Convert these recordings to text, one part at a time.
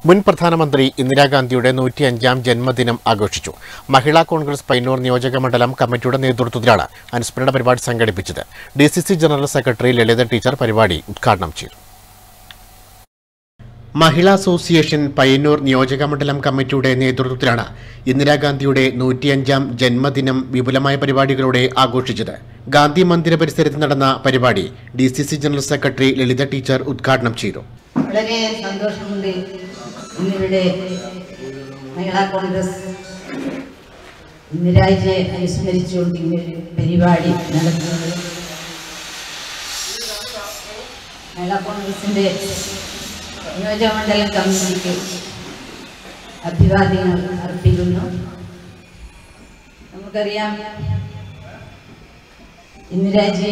മുൻ പ്രധാനമന്ത്രി ഇന്ദിരാഗാന്ധിയുടെ നൂറ്റിയഞ്ചാം ജന്മദിനം ആഘോഷിച്ചു മഹിളാ കോൺഗ്രസ് പയ്യന്നൂർ നിയോജക മണ്ഡലം കമ്മിറ്റിയുടെ നേതൃത്വത്തിലാണ് അനുസ്മരണ പരിപാടി സംഘടിപ്പിച്ചത് D C C general secretary Lalitha teacher പരിപാടി ഉദ്ഘാടനം ചെയ്തു മഹിളാ അസോസിയേഷൻ പയ്യന്നൂർ നിയോജക മണ്ഡലം കമ്മിറ്റിയുടെ നേതൃത്വത്തിലാണ് ഇന്ദിരാഗാന്ധിയുടെ നൂറ്റിയഞ്ചാം ജന്മദിനം വിപുലമായ പരിപാടികളോടെ ആഘോഷിച്ചത് ഗാന്ധി മന്ദിര പരിസരത്ത് നടന്ന പരിപാടി D C C general secretary Lalitha teacher ഉദ്ഘാടനം ചെയ്തു വളരെ സന്തോഷമുണ്ട് ഇന്നിവിടെ മഹിളാ കോൺഗ്രസ് ഇന്ദിരാജിയെ അനുസ്മരിച്ചുകൊണ്ട് ഇങ്ങനൊരു പരിപാടി നടത്തുന്നത് മഹിളാ കോൺഗ്രസിന്റെ നിയോജകമണ്ഡലം കമ്മിറ്റിക്ക് അഭിവാദ്യങ്ങൾ അർപ്പിക്കുന്നു നമുക്കറിയാം ഇന്ദിരാജി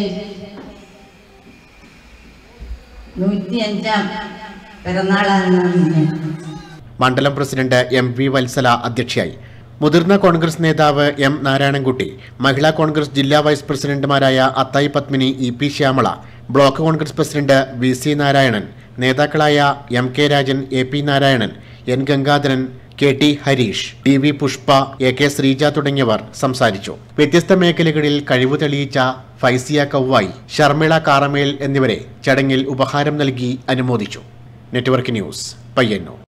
നൂറ്റിയഞ്ചാം പിറന്നാളാണ് ഇന്ന് മണ്ഡലം പ്രസിഡന്റ് എം വി വത്സല അധ്യക്ഷയായി മുതിർന്ന കോൺഗ്രസ് നേതാവ് എം നാരായണൻകുട്ടി മഹിളാ കോൺഗ്രസ് ജില്ലാ വൈസ് പ്രസിഡന്റുമാരായ Athayi Padmini E P Shyamala block Congress president V C Narayanan നേതാക്കളായ M K Rajan A P Narayanan N Gangadharan K T Harish T V Pushpa A K Sreeja തുടങ്ങിയവർ സംസാരിച്ചു വ്യത്യസ്ത മേഖലകളിൽ കഴിവ് തെളിയിച്ച ഫൈസിയ കൗവായി ഷർമിള കാറമേൽ എന്നിവരെ ചടങ്ങിൽ ഉപഹാരം നൽകി അനുമോദിച്ചു നെറ്റ്വർക്ക് ന്യൂസ് പയ്യന്നൂർ